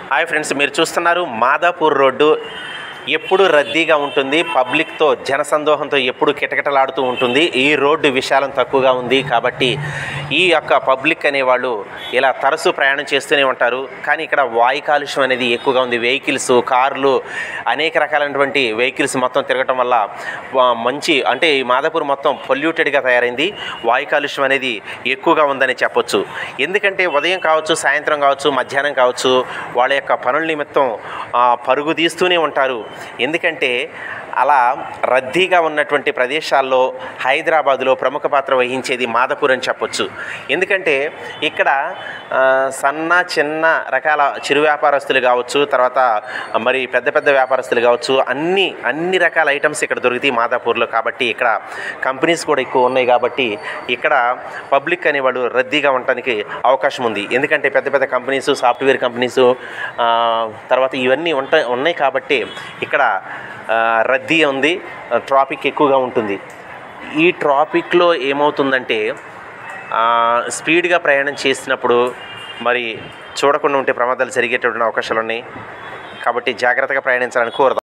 hi friends మీరు చూస్తున్నారు Madhapur road ఎప్పుడు రద్దీగా ఉంటుంది పబ్లిక్తో జనసందోహంతో ఎప్పుడు కిటకిటలాడుతూ ఉంటుంది ఈ రోడ్డు విశాలం తక్కువగా ఉంది కాబట్టి ఈ యొక్క పబ్లిక్ అనేవాళ్ళు ఇలా తరచూ ప్రయాణం చేస్తూనే ఉంటారు కానీ ఇక్కడ వాయు కాలుష్యం అనేది ఎక్కువగా ఉంది వెహికల్స్ కార్లు అనేక రకాలైనటువంటి వెహికల్స్ మొత్తం తిరగటం వల్ల వా- మంచి అంటే ఈ మాదాపూర్ మొత్తం పొల్యూటెడ్గా తయారైంది వాయు కాలుష్యం అనేది ఎక్కువగా ఉందని చెప్పొచ్చు ఎందుకంటే ఉదయం కావచ్చు సాయంత్రం కావచ్చు మధ్యాహ్నం కావచ్చు వాళ్ళ యొక్క పనుల నిమిత్తం ఆ, పరుగు తీస్తూనే ఉంటారు ఎందుకంటే అలా రద్దీగా ఉన్నటువంటి ప్రదేశాల్లో హైదరాబాదులో ప్రముఖ పాత్ర వహించేది మాదాపూర్ అని చెప్పొచ్చు ఎందుకంటే ఇక్కడ ఆ, సన్న చిన్న రకాల చిరు వ్యాపారస్తులు కావచ్చు తర్వాత మరి పెద్ద పెద్ద వ్యాపారస్తులు కావచ్చు అన్ని అన్ని రకాల ఐటమ్స్ ఇక్కడ దొరుకుతాయి మాదాపూర్లో కాబట్టి ఇక్కడ కంపెనీస్ కూడా ఎక్కువ ఉన్నాయి కాబట్టి ఇక్కడ పబ్లిక్ అనేవాళ్ళు రద్దీగా ఉండటానికి అవకాశం ఉంది ఎందుకంటే పెద్ద పెద్ద కంపెనీస్ సాఫ్ట్వేర్ కంపెనీస్ తర్వాత ఇవన్నీ ఉంటాయి ఉన్నాయి కాబట్టి ఇక్కడ ఆ, రద్దీ ఉంది ట్రాఫిక్ ఎక్కువగా ఉంటుంది ఈ ట్రాఫిక్లో ఏమవుతుందంటే ఆ, స్పీడ్గా ప్రయాణం చేసినప్పుడు మరి చూడకుండా ఉంటే ప్రమాదాలు జరిగేటటువంటి అవకాశాలు ఉన్నాయి కాబట్టి జాగ్రత్తగా ప్రయాణించాలని కోరుదాం